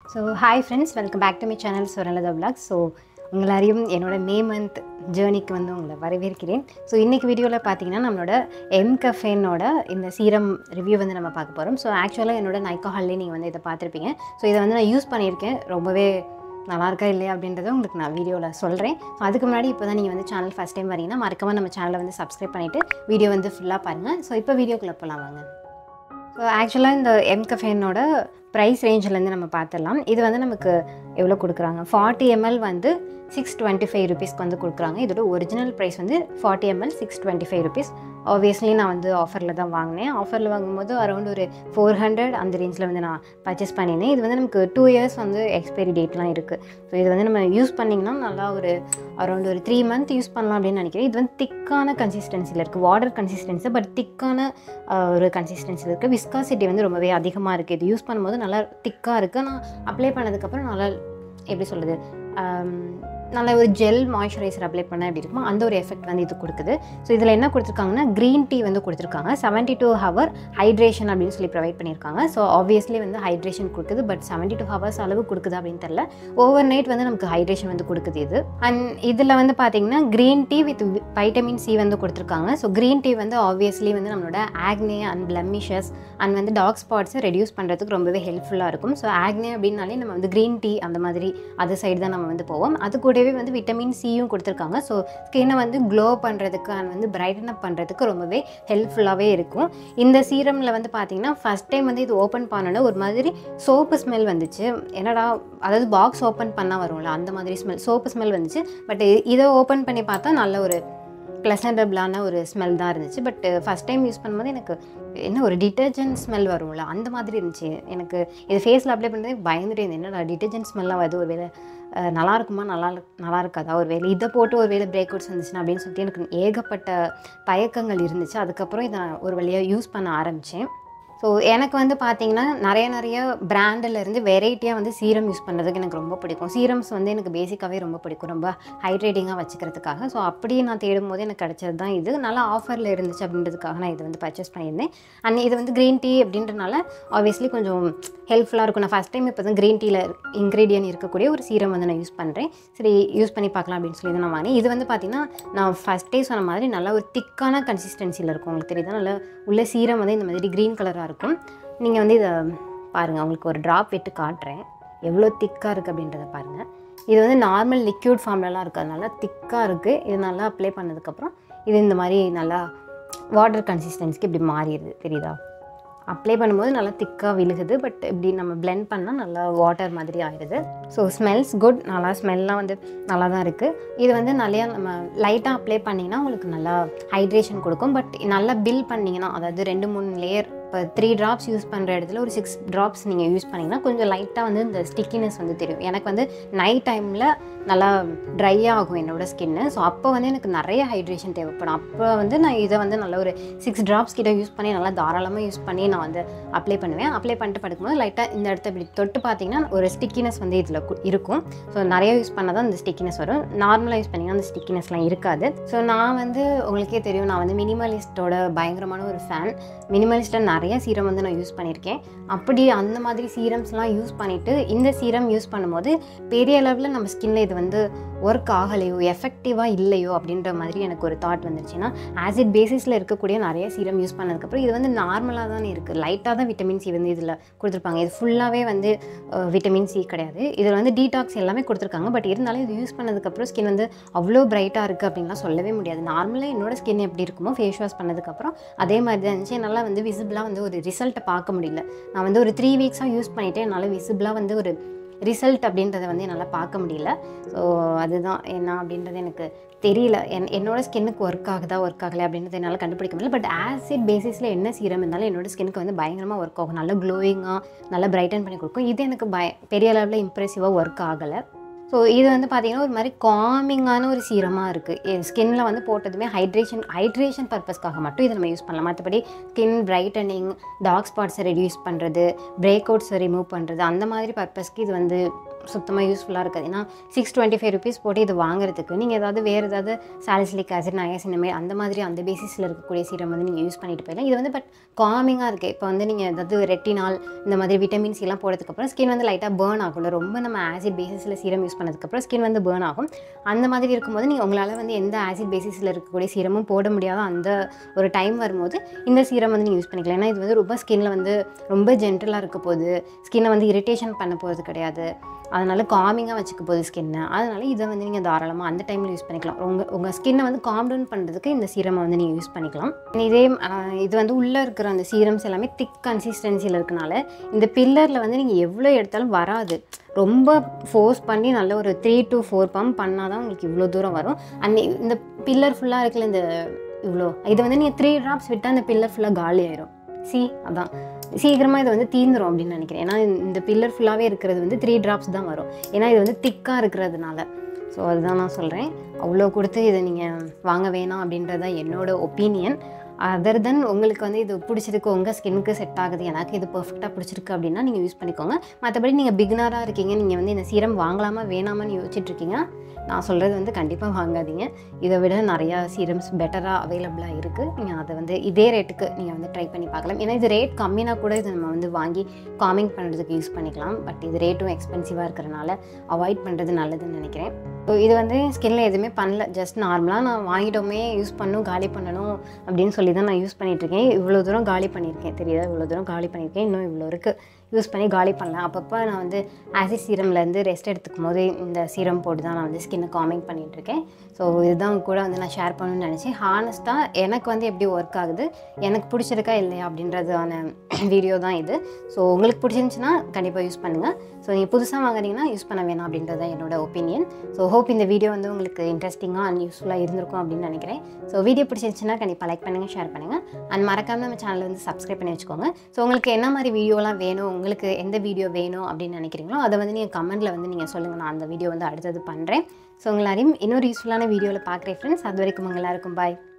so hi friends welcome back to my channel Suralatha vlog so உங்களாரையும் என்னோட May month ஜேர்னிக்கு வந்து உங்களை வரவேற்கிறேன் ஸோ இன்றைக்கி வீடியோவில் பார்த்தீங்கன்னா நம்மளோட எம் கஃபேனோட இந்த சீரம் ரிவ்யூ வந்து நம்ம பார்க்க போகிறோம் ஸோ ஆக்சுவலாக என்னோட நைக்காஹால்லே நீங்கள் வந்து இதை பார்த்துருப்பீங்க ஸோ இதை வந்து நான் யூஸ் பண்ணியிருக்கேன் ரொம்பவே நல்லா இருக்கா இல்லையா அப்படின்றத உங்களுக்கு நான் வீடியோவில் சொல்கிறேன் ஸோ அதுக்கு முன்னாடி இப்போ தான் நீங்கள் வந்து சேனல் ஃபஸ்ட் டைம் வரீங்கன்னா மறக்காமல் நம்ம சேனலை வந்து சப்ஸ்கிரைப் பண்ணிவிட்டு வீடியோ வந்து ஃபுல்லாக பாருங்கள் ஸோ இப்போ வீடியோக்குள்ளே போகலாம் வாங்க ஸோ ஆக்சுவலாக இந்த எம் கஃபேனோட ப்ரைஸ் ரேஞ்சிலேருந்து நம்ம பார்த்துடலாம் இது வந்து நமக்கு எவ்வளோ கொடுக்குறாங்க ஃபார்ட்டி எம்எல் வந்து சிக்ஸ் டுவெண்ட்டி ஃபைவ் ருபீஸ்க்கு வந்து கொடுக்குறாங்க இதோட ஒரிஜினல் ப்ரைஸ் வந்து forty ML six twenty five rupees obviously நான் வந்து ஆஃபரில் தான் வாங்கினேன் ஆஃபரில் வாங்கும்போது அரௌண்ட் ஒரு ஃபோர் ஹண்ட்ரட் அந்த ரேஞ்சில் வந்து நான் பர்ச்சேஸ் பண்ணியிருந்தேன் இது வந்து நமக்கு டூ இயர்ஸ் வந்து எக்ஸ்பைரி டேட்லாம் இருக்குது ஸோ இது வந்து நம்ம யூஸ் பண்ணிங்கன்னா நல்லா ஒரு அரௌண்ட் ஒரு த்ரீ மந்த் யூஸ் பண்ணலாம் அப்படின்னு நினைக்கிறேன் இது வந்து திக்கான கன்சிஸ்டன்சியில் இருக்குது வாட்டர் கன்சிஸ்டன்சி பட் திக்கான ஒரு கன்சிஸ்டன்சியில் இருக்குது விஸ்காசிட்டி வந்து ரொம்பவே அதிகமாக இருக்குது இது யூஸ் பண்ணும்போது நல்லா திக்காக இருக்குது நான் அப்ளை பண்ணதுக்கப்புறம் நல்லா எப்படி சொல்கிறது நல்ல ஒரு ஜெல் மாய்ஸ்சரைசர் அப்ளை பண்ணால் எப்படி இருக்குமோ அந்த ஒரு எஃபெக்ட் வந்து இது கொடுக்குது ஸோ இதில் என்ன கொடுத்துருக்காங்கன்னா க்ரீன் டீ வந்து கொடுத்துருக்காங்க செவன்ட்டி டூ ஹவர் ஹைட்ரேஷன் அப்படின்னு சொல்லி ப்ரொவைட் பண்ணியிருக்காங்க ஸோ ஆப்வியஸ்லி வந்து ஹைட்ரேஷன் கொடுக்குது பட் செவன்ட்டி டூ ஹவர்ஸ் அளவு கொடுக்குது அப்படின்னு தெரில ஓவர் நைட் வந்து நமக்கு ஹைட்ரேஷன் வந்து கொடுக்குது இது அண்ட் இதில் வந்து பார்த்தீங்கன்னா green tea with vitamin C வந்து கொடுத்துருக்காங்க ஸோ க்ரீன் டீ வந்து ஆப்வியஸ்லி வந்து நம்மளோட ஆக்னே அண்ட் பிளமிஷஸ் அண்ட் வந்து டாக் ஸ்பாட்ஸை ரெடியூஸ் பண்ணுறதுக்கு ரொம்பவே ஹெல்ப்ஃபுல்லாக இருக்கும் ஸோ ஆக்னே அப்படின்னாலே நம்ம வந்து க்ரீன் டீ அந்த மாதிரி அது சைடு தான் நம்ம வந்து போவோம் அது கூடவே வந்து விட்டமின் சியும் கொடுத்துருக்காங்க ஸோ ஸ்கின்னை வந்து க்ளோ பண்ணுறதுக்கு அண்ட் வந்து பிரைட்டன் அப் பண்ணுறதுக்கு ரொம்பவே ஹெல்ப்ஃபுல்லாகவே இருக்கும் இந்த சீரமில் வந்து பார்த்தீங்கன்னா ஃபஸ்ட் டைம் வந்து இது ஓப்பன் பண்ணோன்னா ஒரு மாதிரி சோப்பு ஸ்மெல் வந்துச்சு என்னடா அதாவது பாக்ஸ் ஓப்பன் பண்ணால் வரும்ல அந்த மாதிரி ஸ்மெல் சோப்பு ஸ்மெல் வந்துச்சு பட் இதை ஓப்பன் பண்ணி பார்த்தா நல்ல ஒரு ப்ளசண்டபிளான ஒரு ஸ்மெல் தான் இருந்துச்சு பட் ஃபஸ்ட் டைம் யூஸ் பண்ணும்போது எனக்கு என்ன ஒரு டிட்டர்ஜென்ட் ஸ்மெல் வரும்ல அந்த மாதிரி இருந்துச்சு எனக்கு இது ஃபேஸில் அப்ளை பண்ணுறது பயந்துட்டு இருந்தேன் என்னடா டிட்டர்ஜென்ட் ஸ்மெல்லாம் வருது ஒரு வேலை நல்லா இருக்குமா நல்லா நல்லா இருக்காதா ஒரு வேலை இதை போட்டு ஒரு வேலை பிரேக் அவுட்ஸ் வந்துச்சுன்னா அப்படின்னு சொல்லிட்டு எனக்கு ஏகப்பட்ட தயக்கங்கள் இருந்துச்சு அதுக்கப்புறம் இதை ஒரு வழியாக யூஸ் பண்ண ஆரம்பித்தேன் ஸோ எனக்கு வந்து பார்த்திங்கன்னா நிறைய நிறைய பிராண்டிலேருந்து வெரைட்டியாக வந்து சீரம் யூஸ் பண்ணுறதுக்கு எனக்கு ரொம்ப பிடிக்கும் சீரம்ஸ் வந்து எனக்கு பேசிக்காகவே ரொம்ப பிடிக்கும் ரொம்ப ஹைட்ரேட்டிங்காக வச்சுக்கிறதுக்காக ஸோ அப்படியே நான் தேடும் போது எனக்கு கிடச்சது தான் இது நல்லா ஆஃபரில் இருந்துச்சு அப்படின்றதுக்காக நான் இது வந்து பர்ச்சேஸ் பண்ணியிருந்தேன் அண்ட் இது வந்து க்ரீன் டீ அப்படின்றனால ஆப்வியஸ்லி கொஞ்சம் ஹெல்ப்ஃபுல்லாக இருக்கும் நான் ஃபஸ்ட் டைம் இப்போ தான் க்ரீன் டீயில் இன்க்ரீடியன்ட் இருக்கக்கூடிய ஒரு சீரம் வந்து நான் யூஸ் பண்ணுறேன் சரி யூஸ் பண்ணி பார்க்கலாம் அப்படின்னு சொல்லி தான் நான் வாங்கினேன் இது வந்து பார்த்திங்கன்னா நான் ஃபஸ்ட்டே சொன்ன மாதிரி நல்லா ஒரு திக்கான கன்சிஸ்டன்சியில் இருக்கும் உங்களுக்கு தெரியுதா நல்லா உள்ள சீரம் வந்து இந்த மாதிரி க்ரீன் கலராக இருக்கும் நீங்கள் வந்து இதை பாருங்கள் உங்களுக்கு ஒரு ட்ராப் விட்டு காட்டுறேன் எவ்வளோ திக்காக இருக்குது அப்படின்றத பாருங்கள் இது வந்து நார்மல் லிக்யூட் ஃபார்ம்லலாம் இருக்குது அதனால திக்காக இருக்குது இது நல்லா அப்ளை பண்ணதுக்கப்புறம் இது இந்த மாதிரி நல்லா வாட்டர் கன்சிஸ்டன்சிக்கு இப்படி மாறிடுது தெரியுதா அப்ளை பண்ணும்போது நல்லா திக்காக விழுகுது பட் இப்படி நம்ம பிளெண்ட் பண்ணால் நல்லா வாட்டர் மாதிரி ஆயிடுது ஸோ ஸ்மெல்ஸ் குட் நல்லா ஸ்மெல்லாம் வந்து நல்லா தான் இருக்குது இது வந்து நிறையா நம்ம லைட்டாக அப்ளை பண்ணிங்கன்னா உங்களுக்கு நல்லா ஹைட்ரேஷன் கொடுக்கும் பட் நல்லா பில் பண்ணிங்கன்னா அதாவது ரெண்டு மூணு லேயர் இப்போ த்ரீ ட்ராப்ஸ் யூஸ் பண்ணுற இடத்துல ஒரு சிக்ஸ் ட்ராப்ஸ் நீங்கள் யூஸ் பண்ணிங்கன்னா கொஞ்சம் லைட்டாக வந்து இந்த ஸ்டிக்கினஸ் வந்து தெரியும் எனக்கு வந்து நைட் டைமில் நல்லா ட்ரை ஆகும் என்னோடய ஸ்கின்னு ஸோ அப்போ வந்து எனக்கு நிறைய ஹைட்ரேஷன் தேவைப்படும் அப்போ வந்து நான் இதை வந்து நல்ல ஒரு சிக்ஸ் ட்ராப்ஸ் கிட்ட யூஸ் பண்ணி நல்லா தாராளமாக யூஸ் பண்ணி நான் வந்து அப்ளை பண்ணுவேன் அப்ளை பண்ணிட்டு படுக்கும்போது லைட்டாக இந்த இடத்த இப்படி தொட்டு பார்த்தீங்கன்னா ஒரு ஸ்டிக்கினஸ் வந்து இதில் இருக்கும் ஸோ நிறைய யூஸ் பண்ணால் தான் இந்த ஸ்டிக்கினஸ் வரும் நார்மலாக யூஸ் பண்ணிங்கன்னா அந்த ஸ்டிக்கினஸ்லாம் இருக்காது ஸோ நான் வந்து உங்களுக்கே தெரியும் நான் வந்து மினிமலிஸ்ட்டோட பயங்கரமான ஒரு ஃபேன் மினிமலிஸ்ட்டை நிறைய சீரம் வந்து நான் யூஸ் பண்ணியிருக்கேன் அப்படி அந்த மாதிரி சீரம்ஸ்லாம் யூஸ் பண்ணிவிட்டு இந்த சீரம் யூஸ் பண்ணும்போது பெரிய அளவில் நம்ம ஸ்கின்ல இது வந்து ஒர்க் ஆகலையோ எஃபெக்டிவாக இல்லையோ அப்படின்ற மாதிரி எனக்கு ஒரு தாட் வந்துருச்சுன்னா ஆசிட் பேசிஸில் இருக்கக்கூடிய நிறைய சீரம் யூஸ் பண்ணதுக்கப்புறம் இது வந்து நார்மலாக தானே இருக்குது லைட்டாக தான் விட்டமின் சி வந்து இதில் கொடுத்துருப்பாங்க இது ஃபுல்லாகவே வந்து விட்டமின் சி கிடையாது இதில் வந்து டீடாக்ஸ் எல்லாமே கொடுத்துருக்காங்க பட் இருந்தாலும் இது யூஸ் பண்ணதுக்கப்புறம் ஸ்கின் வந்து அவ்வளோ பிரைட்டாக இருக்குது அப்படின்லாம் சொல்லவே முடியாது நார்மலாக என்னோட ஸ்கின் எப்படி இருக்குமோ ஃபேஸ் வாஷ் பண்ணதுக்கப்புறம் அதே மாதிரி தான் இருந்துச்சு என்னால் வந்து விசிபிளாக வந்து ஒரு ரிசல்ட்டை பார்க்க முடியல நான் வந்து ஒரு த்ரீ வீக்ஸாக யூஸ் பண்ணிவிட்டு என்னால் விசிபிளாக வந்து ஒரு ரிசல்ட் அப்படின்றத வந்து என்னால் பார்க்க முடியல ஸோ அதுதான் என்ன அப்படின்றது எனக்கு தெரியல என் என்னோட ஸ்கின்னுக்கு ஒர்க் ஆகுதா ஒர்க் ஆகலை அப்படின்றது என்னால் கண்டுபிடிக்க முடியல பட் ஆசிட் பேசிஸில் என்ன சீரம் இருந்தாலும் என்னோட ஸ்கின்னுக்கு வந்து பயங்கரமாக ஒர்க் ஆகும் நல்லா க்ளோயிங்காக நல்லா பிரைட்டன் பண்ணி கொடுக்கும் இது எனக்கு பய பெரிய அளவில் இம்ப்ரெசிவாக ஒர்க் ஆகலை ஸோ இது வந்து பார்த்திங்கன்னா ஒரு மாதிரி காமிங்கான ஒரு சீரமாக இருக்குது ஸ்கின்னில் வந்து போட்டதுமே ஹைட்ரேஷன் ஹைட்ரேஷன் பர்பஸ்க்காக மட்டும் இதை நம்ம யூஸ் பண்ணலாம் மற்றபடி ஸ்கின் பிரைட்டனிங் டார்க் ஸ்பாட்ஸை ரெடியூஸ் பண்ணுறது பிரேக் அவுட்ஸை ரிமூவ் பண்ணுறது அந்த மாதிரி பர்பஸ்க்கு இது வந்து சுத்தமாக யூஸ்ஃபுல்லாக இருக்காது ஏன்னா சிக்ஸ் டுவெண்ட்டி ஃபைவ் ருபீஸ் போட்டு இது வாங்குறதுக்கு நீங்கள் ஏதாவது வேறு ஏதாவது சாலிசிலிக் ஆசிட் நயசினமே அந்த மாதிரி அந்த பேசிஸில் இருக்கக்கூடிய சீரம் வந்து நீங்கள் யூஸ் பண்ணிட்டு போயிடலாம் இது வந்து பட் காமிங்காக இருக்குது இப்போ வந்து நீங்கள் ஏதாவது ரெட்டினால் இந்த மாதிரி விட்டமின் சிலாம் போடுறதுக்கப்புறம் ஸ்கின் வந்து லைட்டாக பேர்ன் ஆகும்ல ரொம்ப நம்ம ஆசிட் பேசிஸில் சீரம் யூஸ் பண்ணதுக்கப்புறம் ஸ்கின் வந்து பேர்ன் ஆகும் அந்த மாதிரி இருக்கும்போது நீங்கள் உங்களால் வந்து எந்த ஆசிட் பேசிஸில் இருக்கக்கூடிய சீரமும் போட முடியாத அந்த ஒரு டைம் வரும்போது இந்த சீரம் வந்து நீங்கள் யூஸ் பண்ணிக்கலாம் ஏன்னா இது வந்து ரொம்ப ஸ்கின்ல வந்து ரொம்ப ஜென்டலாக இருக்க போகுது ஸ்கின்னை வந்து இரிட்டேஷன் பண்ண போகிறது கிடையாது அதனால் காமிங்காக வச்சுக்க போகுது ஸ்கின்னை அதனால் இதை வந்து நீங்கள் தாராளமாக அந்த டைமில் யூஸ் பண்ணிக்கலாம் உங்கள் உங்கள் ஸ்கின்னை வந்து காம் டவுன் பண்ணுறதுக்கு இந்த சீரமை வந்து நீங்கள் யூஸ் பண்ணிக்கலாம் இதே ஆஹ், இது வந்து உள்ளே இருக்கிற அந்த சீரம்ஸ் எல்லாமே திக் கன்சிஸ்டன்சியில் இருக்கனால இந்த பில்லரில் வந்து நீங்கள் எவ்வளோ எடுத்தாலும் வராது ரொம்ப ஃபோர்ஸ் பண்ணி நல்ல ஒரு த்ரீ டு ஃபோர் பம்ப் பண்ணால் தான் உங்களுக்கு இவ்வளோ தூரம் வரும் அண்ட் இந்த பில்லர் ஃபுல்லாக இருக்குல்ல இந்த இவ்வளோ இது வந்து நீங்கள் த்ரீ ட்ராப்ஸ் விட்டால் அந்த பில்லர் ஃபுல்லாக காலி ஆயிரும் சி அதான் சீக்கிரமாக இது வந்து தீந்துரும் அப்படின்னு நினைக்கிறேன் ஏன்னா இந்த பில்லர் ஃபுல்லாகவே இருக்கிறது வந்து த்ரீ ட்ராப்ஸ் தான் வரும் ஏன்னா இது வந்து திக்காக இருக்கிறதுனால ஸோ அதுதான் நான் சொல்கிறேன் அவ்வளோ கொடுத்து இதை நீங்கள் வாங்க வேணாம் அப்படின்றது தான் என்னோட ஒப்பீனியன் அதர் தென் உங்களுக்கு வந்து இது பிடிச்சிருக்கு உங்கள் ஸ்கின்னுக்கு செட் ஆகுது எனக்கு இது பர்ஃபெக்டாக பிடிச்சிருக்கு அப்படின்னா நீங்கள் யூஸ் பண்ணிக்கோங்க மற்றபடி நீங்கள் பிகினராக இருக்கீங்க நீங்கள் வந்து இந்த சீரம் வாங்கலாமா வேணாமான்னு யோசிச்சுட்டு இருக்கீங்கன்னா நான் சொல்கிறது வந்து கண்டிப்பாக வாங்காதீங்க இதை விட நிறையா சீரம்ஸ் பெட்டராக அவைலபிளாக இருக்குது நீங்கள் அதை வந்து இதே ரேட்டுக்கு நீங்கள் வந்து ட்ரை பண்ணி பார்க்கலாம் ஏன்னா இது ரேட் கம்மினா கூட இது நம்ம வந்து வாங்கி காமிங் பண்ணுறதுக்கு யூஸ் பண்ணிக்கலாம் பட் இது ரேட்டும் எக்ஸ்பென்சிவாக இருக்கிறனால அவாய்ட் பண்ணுறது நல்லதுன்னு நினைக்கிறேன் ஸோ இது வந்து ஸ்கின்ல எதுவுமே பண்ணல ஜஸ்ட் நார்மலாக நான் வாங்கிட்டோமே யூஸ் பண்ணும் காலி பண்ணணும் அப்படின்னு சொல்லி தான் நான் யூஸ் பண்ணிகிட்ருக்கேன் இவ்வளோ தூரம் காலி பண்ணியிருக்கேன் தெரியுதா இவ்வளோ தூரம் காலி பண்ணியிருக்கேன் இன்னும் இவ்வளோ இருக்குது யூஸ் பண்ணி காலி பண்ணலாம் அப்பப்போ நான் வந்து ஆசிட் சீரம்லேருந்து ரெஸ்ட் எடுத்துக்கும் போது இந்த சீரம் போட்டு தான் நான் வந்து ஸ்கின்னை காமிங் பண்ணிகிட்ருக்கேன் ஸோ இதுதான் உங்க கூட வந்து நான் ஷேர் பண்ணணும்னு நினச்சேன் ஹானஸ்ட்டாக எனக்கு வந்து எப்படி ஒர்க் ஆகுது எனக்கு பிடிச்சிருக்கா இல்லையா அப்படின்றதான வீடியோ தான் இது ஸோ உங்களுக்கு பிடிச்சிருந்துச்சுன்னா கண்டிப்பாக யூஸ் பண்ணுங்கள் ஸோ நீங்கள் புதுசாக வாங்குறீங்கன்னா யூஸ் பண்ண வேணாம் அப்படின்றது தான் என்னோட ஒப்பீனியன் ஸோ ஹோப் இந்த வீடியோ வந்து உங்களுக்கு இன்ட்ரெஸ்டிங்காக அண்ட் யூஸ்ஃபுல்லாக இருந்திருக்கும் அப்படின்னு நினைக்கிறேன் ஸோ வீடியோ பிடிச்சிருந்துச்சுன்னா கண்டிப்பாக லைக் பண்ணுங்கள் ஷேர் பண்ணுங்கள் அண்ட் மறக்காம நம்ம சேனலை வந்து சப்ஸ்கிரைப் பண்ணி வச்சுக்கோங்க ஸோ உங்களுக்கு என்ன மாதிரி வீடியோலாம் வேணும் உங்களுக்கு எந்த வீடியோ வேணும் அப்படின்னு நினைக்கிறீங்களோ அதை வந்து நீங்கள் கமெண்ட்டில் வந்து நீங்கள் சொல்லுங்கள் நான் அந்த வீடியோ வந்து அடுத்தது பண்ணுறேன் ஸோ உங்களாரையும் இன்னொரு யூஸ்ஃபுல்லான வீடியோவில் பார்க்குறேன் ஃப்ரெண்ட்ஸ் அது வரைக்கும் உங்க எல்லாருக்கும் பாய்